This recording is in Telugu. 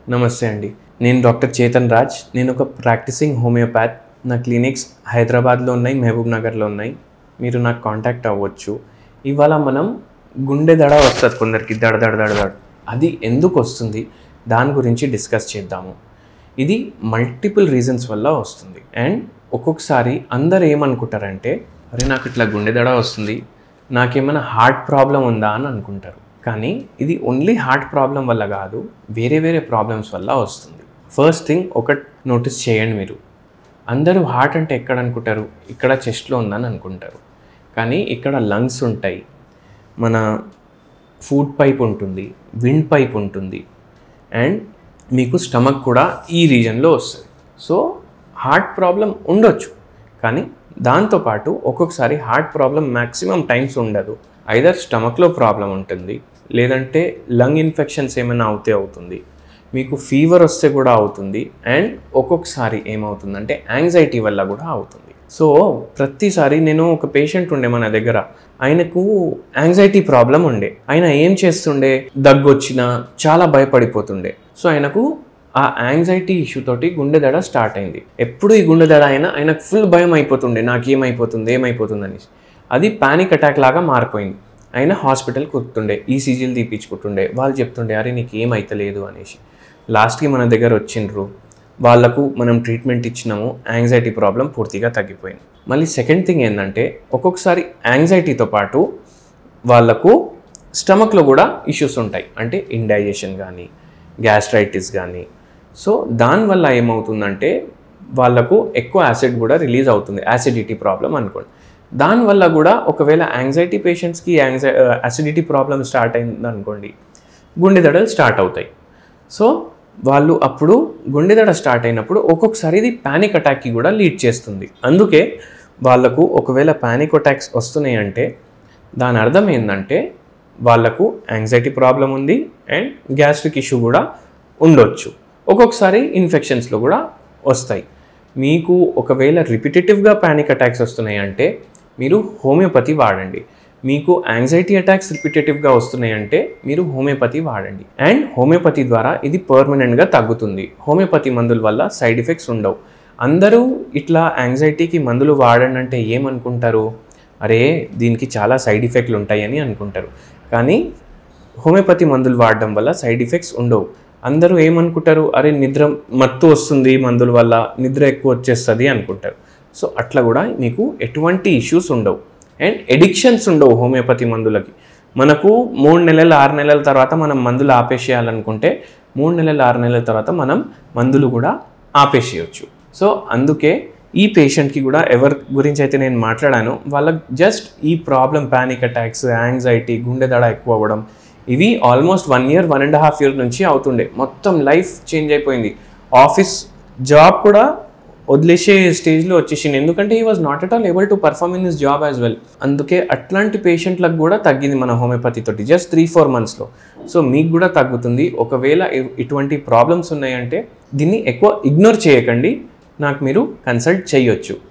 నమస్తే అండి నేను డాక్టర్ చేతన్ రాజ్ నేను ఒక ప్రాక్టీసింగ్ హోమియోపాత్ నా క్లినిక్స్ హైదరాబాద్లో ఉన్నాయి మహబూబ్ నగర్లో ఉన్నాయి మీరు నాకు కాంటాక్ట్ అవ్వచ్చు ఇవాళ మనం గుండె దడ వస్తుంది కొందరికి దడ దడ దడ దడ అది ఎందుకు వస్తుంది దాని గురించి డిస్కస్ చేద్దాము ఇది మల్టిపుల్ రీజన్స్ వల్ల వస్తుంది అండ్ ఒక్కొక్కసారి అందరు ఏమనుకుంటారంటే అరే నాకు ఇట్లా గుండె దడ వస్తుంది నాకేమైనా హార్ట్ ప్రాబ్లం ఉందా అని అనుకుంటారు కానీ ఇది ఓన్లీ హార్ట్ ప్రాబ్లం వల్ల కాదు వేరే వేరే ప్రాబ్లమ్స్ వల్ల వస్తుంది ఫస్ట్ థింగ్ ఒకటి నోటీస్ చేయండి మీరు అందరూ హార్ట్ అంటే ఎక్కడ అనుకుంటారు ఇక్కడ చెస్ట్లో ఉందని అనుకుంటారు కానీ ఇక్కడ లంగ్స్ ఉంటాయి మన ఫుడ్ పైప్ ఉంటుంది విండ్ పైప్ ఉంటుంది అండ్ మీకు స్టమక్ కూడా ఈ రీజన్లో వస్తుంది సో హార్ట్ ప్రాబ్లం ఉండొచ్చు కానీ దాంతోపాటు ఒక్కొక్కసారి హార్ట్ ప్రాబ్లం మ్యాక్సిమం టైమ్స్ ఉండదు ఐదర్ స్టమక్లో ప్రాబ్లం ఉంటుంది లేదంటే లంగ్ ఇన్ఫెక్షన్స్ ఏమైనా అవుతే అవుతుంది మీకు ఫీవర్ వస్తే కూడా అవుతుంది అండ్ ఒక్కొక్కసారి ఏమవుతుందంటే యాంగ్జైటీ వల్ల కూడా అవుతుంది సో ప్రతిసారి నేను ఒక పేషెంట్ ఉండే మన దగ్గర ఆయనకు యాంగ్జైటీ ప్రాబ్లం ఉండే ఆయన ఏం చేస్తుండే దగ్గు వచ్చినా చాలా భయపడిపోతుండే సో ఆయనకు ఆ యాంగ్జైటీ ఇష్యూ తోటి గుండె దడ స్టార్ట్ అయింది ఎప్పుడు ఈ గుండె దడ అయినా ఆయనకు ఫుల్ భయం అయిపోతుండే నాకు ఏమైపోతుంది ఏమైపోతుంది అనేసి అది పానిక్ అటాక్ లాగా మారిపోయింది ఆయన హాస్పిటల్ కూర్చుండే ఈసీజీలు తీపించుకుంటుండే వాళ్ళు చెప్తుండే అరే నీకు ఏమైతలేదు అనేసి లాస్ట్కి మన దగ్గర వచ్చిండ్రు వాళ్ళకు మనం ట్రీట్మెంట్ ఇచ్చినాము యాంగ్జైటీ ప్రాబ్లం పూర్తిగా తగ్గిపోయింది మళ్ళీ సెకండ్ థింగ్ ఏంటంటే ఒక్కొక్కసారి యాంగ్జైటీతో పాటు వాళ్ళకు స్టమక్లో కూడా ఇష్యూస్ ఉంటాయి అంటే ఇండైజెషన్ కానీ గ్యాస్ట్రైటిస్ కానీ సో దానివల్ల ఏమవుతుందంటే వాళ్ళకు ఎక్కువ యాసిడ్ కూడా రిలీజ్ అవుతుంది యాసిడిటీ ప్రాబ్లం అనుకోండి దానివల్ల కూడా ఒకవేళ యాంగ్జైటీ పేషెంట్స్కి యాంగ్జై యాసిడిటీ ప్రాబ్లం స్టార్ట్ అయింది అనుకోండి గుండె దడలు స్టార్ట్ అవుతాయి సో వాళ్ళు అప్పుడు గుండె దడ స్టార్ట్ అయినప్పుడు ఒక్కొక్కసారి ఇది ప్యానిక్ అటాక్కి కూడా లీడ్ చేస్తుంది అందుకే వాళ్ళకు ఒకవేళ ప్యానిక్ అటాక్స్ వస్తున్నాయి అంటే దాని అర్థం ఏంటంటే వాళ్ళకు యాంగ్జైటీ ప్రాబ్లం ఉంది అండ్ గ్యాస్ట్రిక్ ఇష్యూ కూడా ఉండొచ్చు ఒక్కొక్కసారి ఇన్ఫెక్షన్స్లో కూడా వస్తాయి మీకు ఒకవేళ రిపిటేటివ్గా ప్యానిక్ అటాక్స్ వస్తున్నాయి అంటే మీరు హోమియోపతి వాడండి మీకు యాంగ్జైటీ అటాక్స్ రిపిటేటివ్గా వస్తున్నాయి అంటే మీరు హోమియోపతి వాడండి అండ్ హోమియోపతి ద్వారా ఇది పర్మనెంట్గా తగ్గుతుంది హోమియోపతి మందుల వల్ల సైడ్ ఎఫెక్ట్స్ ఉండవు అందరూ ఇట్లా యాంగ్జైటీకి మందులు వాడండి అంటే ఏమనుకుంటారు అరే దీనికి చాలా సైడ్ ఎఫెక్ట్లు ఉంటాయని అనుకుంటారు కానీ హోమియోపతి మందులు వాడడం వల్ల సైడ్ ఎఫెక్ట్స్ ఉండవు అందరూ ఏమనుకుంటారు అరే నిద్ర మత్తు వస్తుంది మందుల వల్ల నిద్ర ఎక్కువ వచ్చేస్తుంది అనుకుంటారు సో అట్లా కూడా మీకు ఎటువంటి ఇష్యూస్ ఉండవు అండ్ ఎడిక్షన్స్ ఉండవు హోమియోపతి మందులకి మనకు మూడు నెలలు ఆరు నెలల తర్వాత మనం మందులు ఆపేసేయాలనుకుంటే మూడు నెలలు ఆరు నెలల తర్వాత మనం మందులు కూడా ఆపేసేయచ్చు సో అందుకే ఈ పేషెంట్కి కూడా ఎవరి గురించి అయితే నేను మాట్లాడాను వాళ్ళకి జస్ట్ ఈ ప్రాబ్లం ప్యానిక్ అటాక్స్ యాంగ్జైటీ గుండె దడ ఎక్కువ అవ్వడం ఇవి almost one year one and half year నుంచి అవుతుండే మొత్తం లైఫ్ చేంజ్ అయిపోయింది ఆఫీస్ జాబ్ కూడా వదిలేసే స్టేజ్లో వచ్చేసింది ఎందుకంటే ఈ was not at all able to perform in this job as well అందుకే అట్లాంటి పేషెంట్లకు కూడా తగ్గింది మన హోమియోపతి తోటి జస్ట్ త్రీ ఫోర్ మంత్స్లో సో మీకు కూడా తగ్గుతుంది ఒకవేళ ఇ- ఇటువంటి ప్రాబ్లమ్స్ ఉన్నాయంటే దీన్ని ఎక్కువ ఇగ్నోర్ చేయకండి నాకు మీరు కన్సల్ట్ చేయొచ్చు